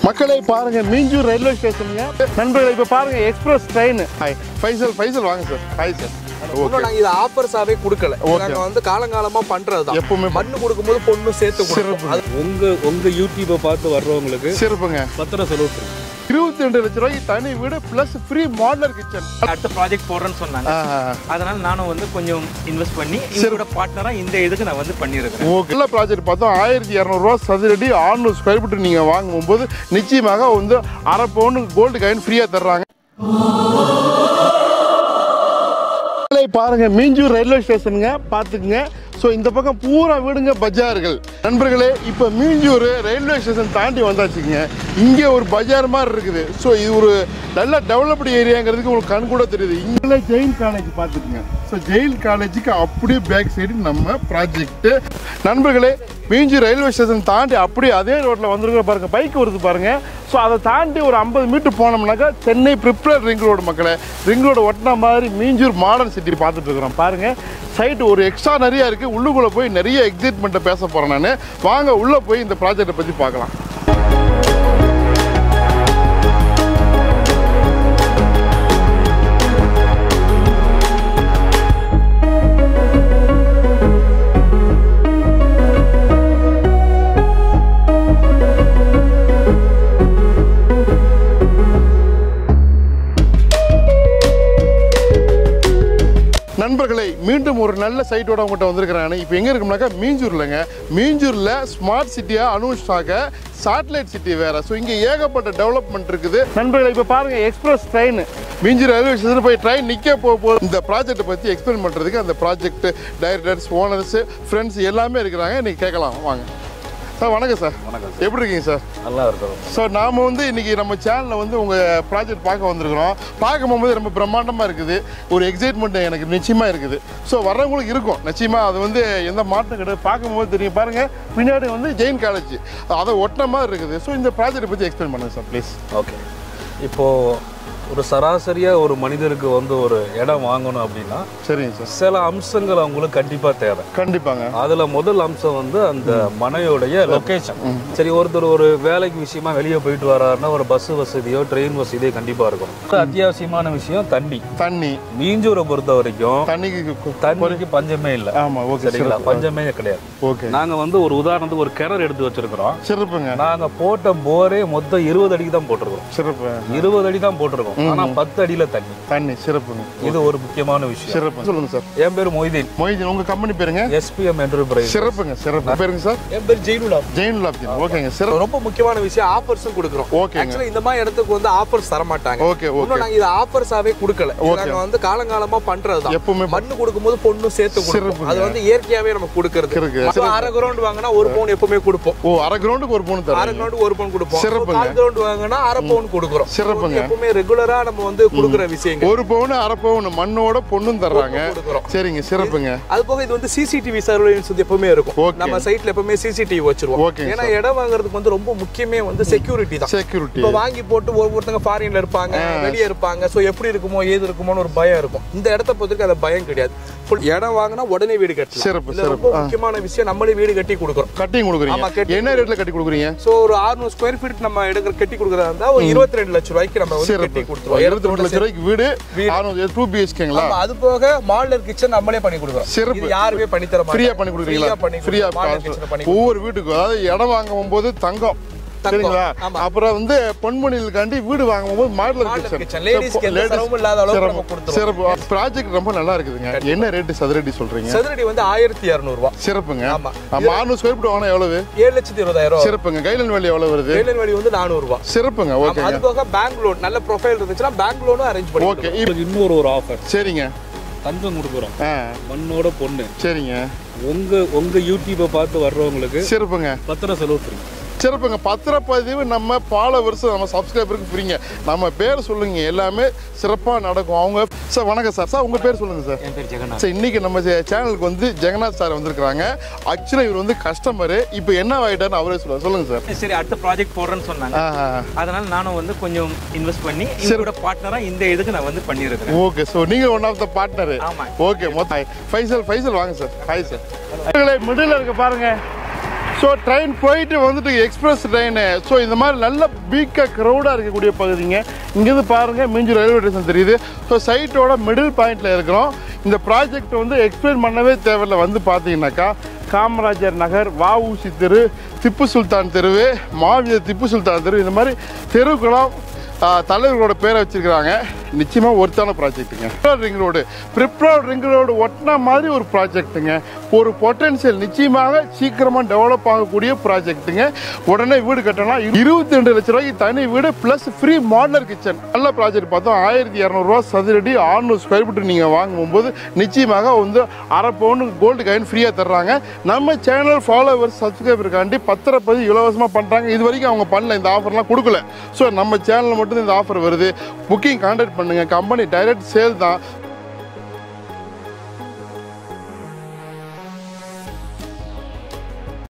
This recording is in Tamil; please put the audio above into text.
மக்களை பாருங்க மீஞ்சூர் ரயில்வே ஸ்டேஷனுங்க நண்பர்களை இப்ப பாருங்க express train hi Faisal Faisal வாங்க சார் ஹாய் சார் இன்னும் நாங்க இது ஆஃபர்ஸாவே கொடுக்கல Okay. நாங்க வந்து காலங்காலமா பண்றதுதான் எப்பவுமே மண்ணு கொடுக்கும்போது பொண்ணு சேர்த்து கொடுப்போம் அது உங்க உங்க யூடியூப்பை பார்த்து வர்றவங்களுக்கு சிறப்புங்க பத்திரம் செலவு free. இருபத்தி ரெண்டு லட்ச ரூபாய்க்கு தனி வீடு பிளஸ் ஃப்ரீ மாடலர் கிச்சன் அடுத்த ப்ராஜெக்ட் போடுறேன்னு சொன்னாங்க அதனால நானும் வந்து கொஞ்சம் இன்வெஸ்ட் பண்ணி இவரோட பார்ட்னரா இந்த இதுக்கு நான் வந்து பண்ணியிருக்கிறேன் ஓகே நல்ல ப்ராஜெக்ட் பார்த்தோம் ஆயிரத்தி இரநூறுவா சதுரடி ஆறுநூறு ஸ்கொயர் ஃபீட் நீங்கள் வாங்கும்போது நிச்சயமாக வந்து அரை பவுன் கோல்டு காயின் ஃப்ரீயாக தர்றாங்க மக்களை பாருங்க மீஞ்சூர் ரயில்வே ஸ்டேஷனுங்க பார்த்துக்குங்க ஸோ இந்த பக்கம் பூரா வீடுங்க பஜார்கள் நண்பர்களே இப்போ மீஞ்சூர் ரயில்வே ஸ்டேஷன் தாண்டி வந்தாச்சுங்க இங்கே ஒரு பஜார் மாதிரி இருக்குது ஸோ இது ஒரு நல்ல டெவலப்டு ஏரியாங்கிறதுக்கு உங்களுக்கு கண் கூட தெரியுது இங்கே ஜெயின் காலேஜ் பார்த்துக்குங்க ஸோ ஜெயின் காலேஜுக்கு அப்படியே பேக் சைடு நம்ம ப்ராஜெக்ட் நண்பர்களே மீஞ்சூர் ரயில்வே ஸ்டேஷன் தாண்டி அப்படியே அதே ரோட்டில் வந்துருக்கிற பாருங்க பைக் வருது பாருங்க ஸோ அதை தாண்டி ஒரு ஐம்பது மீட்டர் போனோம்னாக்கா சென்னை ப்ரிப்பரர் ரிங் ரோடு மக்களை ரிங் ரோடு ஒட்டின மாதிரி மீஞ்சூர் மாடர்ன் சிட்டி பார்த்துட்டு இருக்கிறோம் பாருங்க சைட் ஒரு எக்ஸ்ட்ரா நிறைய இருக்கு உள்ளுக்குள்ள போய் நிறைய எக்ஸைட்மெண்ட்டை பேச போறேன் நான் வாங்க உள்ள போய் இந்த ப்ராஜெக்டை பத்தி பார்க்கலாம் நண்பர்களை மீண்டும் ஒரு நல்ல சைட்டோட உங்கள்கிட்ட வந்திருக்கிறாங்க இப்போ எங்கே இருக்கோம்னாக்கா மீஞ்சூர்லங்க மீஞ்சூரில் ஸ்மார்ட் சிட்டியாக அனுஷ்டாக சேட்டலைட் சிட்டி வேற ஸோ இங்கே ஏகப்பட்ட டெவலப்மெண்ட் இருக்குது நண்பர்களை இப்போ பாருங்க express train Minjur railway station போய் ட்ரெயின் நிற்க போக போகுது இந்த ப்ராஜெக்ட்டை பற்றி எக்ஸ்பிளைன் பண்ணுறதுக்கு அந்த ப்ராஜெக்ட் டைரக்டர்ஸ் ஓனர்ஸ் ஃப்ரெண்ட்ஸ் எல்லாமே இருக்கிறாங்க நீங்கள் கேட்கலாம் வாங்க சார் வணக்கம் சார் வணக்கம் எப்படி இருக்கீங்க சார் நல்லா இருக்கிறோம் ஸோ நாம வந்து இன்னைக்கு நம்ம சேனலில் வந்து உங்கள் ப்ராஜெக்ட் பார்க்க வந்திருக்கிறோம் பார்க்கும் போது ரொம்ப பிரம்மாண்டமாக இருக்குது ஒரு எக்ஸைட்மெண்ட் எனக்கு நிச்சயமாக இருக்குது ஸோ வர்றவங்களுக்கு இருக்கும் நிச்சயமாக அது வந்து எந்த மாற்றம் கிடையாது பார்க்கும்போது தெரியும் பாருங்கள் பின்னாடி வந்து ஜெயின் காலேஜ் அதை ஒட்டின மாதிரி இருக்குது ஸோ இந்த ப்ராஜெக்ட்டை பற்றி எக்ஸ்பிளைன் பண்ணுங்க சார் ப்ளீஸ் ஓகே இப்போ ஒரு சராசரியா ஒரு மனிதருக்கு வந்து ஒரு இடம் வாங்கணும் அப்படின்னா சரிங்க சார் சில அம்சங்கள் அவங்களுக்கு கண்டிப்பா தேவை கண்டிப்பாங்க அதுல முதல் அம்சம் வந்து அந்த மனையோடைய லொகேஷன் சரி ஒருத்தர் ஒரு வேலைக்கு விஷயமா வெளியே போயிட்டு வராருன்னா ஒரு பஸ் வசதியோ ட்ரெயின் வசதியோ கண்டிப்பா இருக்கும் அத்தியாவசியமான விஷயம் தண்ணி தண்ணி மீஞ்சூரை பொறுத்த வரைக்கும் தண்ணிக்கு தண்ணிக்கு பஞ்சமே இல்லை ஆமாம் ஓகே சரிங்களா பஞ்சமே கிடையாது ஓகே நாங்க வந்து ஒரு உதாரணத்துக்கு ஒரு கிணறு எடுத்து வச்சிருக்கிறோம் சிறப்புங்க நாங்க போட்ட போரே மொத்தம் இருபது அடிக்கு தான் போட்டிருக்கோம் சிறப்பு இருபது அடி தான் போட்டிருக்கோம் ஆனா பத்து அடியில தண்ணி தண்ணி சிறப்புங்க இது ஒரு முக்கியமான விஷயம் சிறப்பு சொல்லுங்க சார் என் பேர் மொய்தீன் மொய்தீன் உங்கள் கம்பெனி பேருங்க எஸ்பிஎம் என்டர்பிரைஸ் சிறப்புங்க சிறப்பு பேருங்க சார் என் பேர் ஜெயினுலா ஜெயினுலாப்தீன் ஓகேங்க சிறப்பு ரொம்ப முக்கியமான விஷயம் ஆஃபர்ஸும் கொடுக்குறோம் ஓகேங்க. ஆக்சுவலா இந்த மாதிரி இடத்துக்கு வந்து ஆஃபர்ஸ் தர மாட்டாங்க ஓகே ஓகே இன்னும் நாங்க இது ஆஃபர்ஸாவே கொடுக்கல இது நாங்க வந்து காலங்காலமா பண்றதுதான் எப்பவுமே மண்ணு கொடுக்கும்போது பொண்ணு சேர்த்து கொடுப்போம் சிறப்புங்க. அது வந்து இயற்கையாவே நம்ம கொடுக்கறது இருக்கு. மொத்தம் அரை கிரவுண்ட் வாங்கினா ஒரு பவுன் எப்பவுமே கொடுப்போம் ஓ அரை கிரவுண்டுக்கு ஒரு பவுன் அரை தரேன் கிரவுண்ட் ஒரு பவுன் கொடுப்போம் சிறப்புங்க. கால் கிரவுண்ட் வாங்கினா அரை பவுன் கொடுக்குறோம் சிறப்புங்க. இது வந்து எப்பவுமே ரெகுலரா நம்ம வந்து கொடுக்குற விஷயங்கள் ஒரு பவுன் அரை பவுன் மண்ணோட பொண்ணும் தர்றாங்க கொடுக்குறோம். சரிங்க சிறப்புங்க அது போக இது வந்து சிசிடிவி சர்வேலன்ஸ் வந்து எப்பவுமே இருக்கும் Okay. நம்ம சைட்ல எப்பவுமே சிசிடிவி வச்சிருவோம் Okay, ஏன்னா இடம் வாங்குறதுக்கு வந்து ரொம்ப முக்கியமே வந்து செக்யூரிட்டி தான் செக்யூரிட்டி இப்ப வாங்கி போட்டு ஒவ்வொருத்தங்க ஃபாரின்ல இருப்பாங்க வெளியே இருப்பாங்க சோ எப்படி இருக்குமோ ஏது இருக்குமோன்னு ஒரு பயம் இருக்கும் இந்த இடத்த பொறுத்தவரைக்கும் அந்த பயம் கிடையாது Full இடம் வாங்கினா உடனே வீடு கட்டலாம் சிறப்பு, இதுல ரொம்ப முக்கியமான விஷயம் நம்மளே வீடு கட்டி கொடுக்குறோம் கட்டிங் ஆமா, கொடுக்குறீங்க கட்டி என்ன ரேட்ல கட்டி கொடுக்குறீங்க சோ ஒரு 600 ஸ்கொயர் ஃபீட் நம்ம எடுக்கிற கட்டி கொடுக்கறதா இருந்தா ஒரு 22 லட்சம் ரூபாய்க்கு நம்ம வந்து சிறப்பு கட்டி கொடுத்துருவோம் இருபத்தி ரெண்டு லட்சம் ரூபாய்க்கு வீடு அறுநூறு டூ பிஹெச்கேங்களா ஆமா, அது போக மாடலர் கிச்சன் நம்மளே பண்ணி கொடுக்குறோம் சிறப்பு. இது யாருமே பண்ணி தர மாட்டாங்க ஃப்ரீயா பண்ணி கொடுக்குறீங்களா ஃப்ரீயா பண்ணி ஃப்ரீயா மாடலர் கிச்சன் பண்ணி ஒவ்வொரு வீட்டுக்கும் அதாவது இடம் வாங்கும் போது தங்கம் தங்கம், சரிங்களா ஆமா. அப்புறம் வந்து பொன்மணிலுக்காண்டி வீடு வாங்கும் போது மாடலர் Modular கிச்சன் kitchen. Ladiesக்கு எந்த சிரமமும் இல்லாத அளவுக்கு நம்ம கொடுத்துருவோம். சிறப்பு ப்ராஜெக்ட் ரொம்ப நல்லா இருக்குதுங்க என்ன ரேட்டு சதுரடி சொல்றீங்க சதுரடி வந்து ஆயிரத்தி இரநூறு ரூபாய் சிறப்புங்க ஆமா. நம்ம ஆறுநூறு ஸ்கொயர் ஃபீட் வாங்கினா எவ்வளவு ஏழு லட்சத்தி இருபதாயிரம் ரூபாய் சிறப்புங்க கைலன் வேலி எவ்வளவு வருது வேலன் வழி வந்து நானூறு ரூபாய் சிறப்புங்க ஆமா, ஓகேங்க அது போக பேங்க் லோன் நல்ல ப்ரொஃபைல் இருந்துச்சுன்னா பேங்க் லோனும் அரேஞ்ச் பண்ணி ஓகே உங்களுக்கு இன்னொரு ஒரு ஆஃபர் சரிங்க தங்கம் கொடுக்குறோம் ஆ மண்ணோட பொண்ணு சரிங்க உங்க உங்க யூடியூப்பை பார்த்து வர்றவங்களுக்கு சிறப்புங்க பத்திரம் செலவு free. சிறப்புங்க பத்திரப்பதிவு நம்ம பால வருஷம் நம்ம சப்ஸ்கிரைபருக்கு ஃப்ரீங்க நம்ம பேர் சொல்லுங்க எல்லாமே சிறப்பாக நடக்கும் அவங்க சார் வணக்கம் சார் சார் உங்கள் பேர் சொல்லுங்க சார் என் பேர் ஜெகநாத் சார் இன்னைக்கு நம்ம சேனலுக்கு வந்து ஜெகநாத் சார் வந்திருக்கிறாங்க ஆக்சுவலாக இவர் வந்து கஸ்டமரு இப்போ என்ன ஆகிட்டாருன்னு அவரே சொல்லுவார் சொல்லுங்க சார் சரி அடுத்த ப்ராஜெக்ட் போடுறேன்னு சொன்னாங்க ஆ அதனால நானும் வந்து கொஞ்சம் இன்வெஸ்ட் பண்ணி இவரோட பார்ட்னரா இந்த இதுக்கு நான் வந்து பண்ணியிருக்கிறேன் ஓகே ஸோ நீங்கள் ஒன் ஆஃப் த பார்ட்னரு ஆமா. ஓகே மொத்தம் ஃபைசல் ஃபைசல் வாங்க சார் ஹாய் சார் மிடில் இருக்க பாருங்க ஸோ ட்ரெயின் போயிட்டு வந்துட்டு எக்ஸ்பிரஸ் ட்ரெயின் ஸோ இந்த மாதிரி நல்ல பீக்க க்ரௌடாக இருக்கக்கூடிய பகுதிங்க இங்கேருந்து பாருங்கள் மீஞ்சூர் ரயில்வே ஸ்டேஷன் தெரியுது ஸோ சைட்டோட மிடில் பாயிண்டில் இருக்கிறோம் இந்த ப்ராஜெக்ட் வந்து எக்ஸ்பிளைன் பண்ணவே தேவையில்ல வந்து பார்த்தீங்கன்னாக்கா காமராஜர் நகர் வஉசி தெரு திப்பு சுல்தான் தெருவு மாவீரர் திப்பு சுல்தான் தெரு இந்த மாதிரி தெருக்குளம் ஆ, தலைவர்களோட பேரை வச்சிருக்கிறாங்க நிச்சயமா ஒருத்தான ப்ராஜெக்ட்டுங்க ring road peripheral ring road ஒட்டின மாதிரி ஒரு ப்ராஜெக்ட்டுங்க ஒரு பொட்டன்ஷியல் நிச்சயமாக சீக்கிரமா டெவலப் ஆகக்கூடிய ப்ராஜெக்ட்டுங்க உடனே வீடு கட்டலாம் இருபத்தி ரெண்டு லட்ச ரூபாய்க்கு தனி வீடு பிளஸ் ஃப்ரீ மாடலர் கிச்சன் நல்ல ப்ராஜெக்ட் பார்த்தோம் ஆயிரத்தி இரநூறுவா சதுரடி ஆறுநூறு ஸ்கொயர் ஃபீட் நீங்கள் வாங்கும்போது நிச்சயமாக வந்து அரை பவுன் கோல்டு காயின் ஃப்ரீயாக தர்றாங்க நம்ம சேனல் ஃபாலோவர்ஸ் சப்ஸ்கிரைபருக்காண்டி பத்திரப்பதி இலவசமாக பண்ணுறாங்க இது வரைக்கும் அவங்க பண்ணல இந்த ஆஃபர்லாம் கொடுக்கல ஸோ நம்ம சேனலில் மட்டும் இந்த ஆஃபர் வருது புக்கிங் கான்டாக்ட் பண்ணுங்க கம்பெனி டைரக்ட் சேல் தான்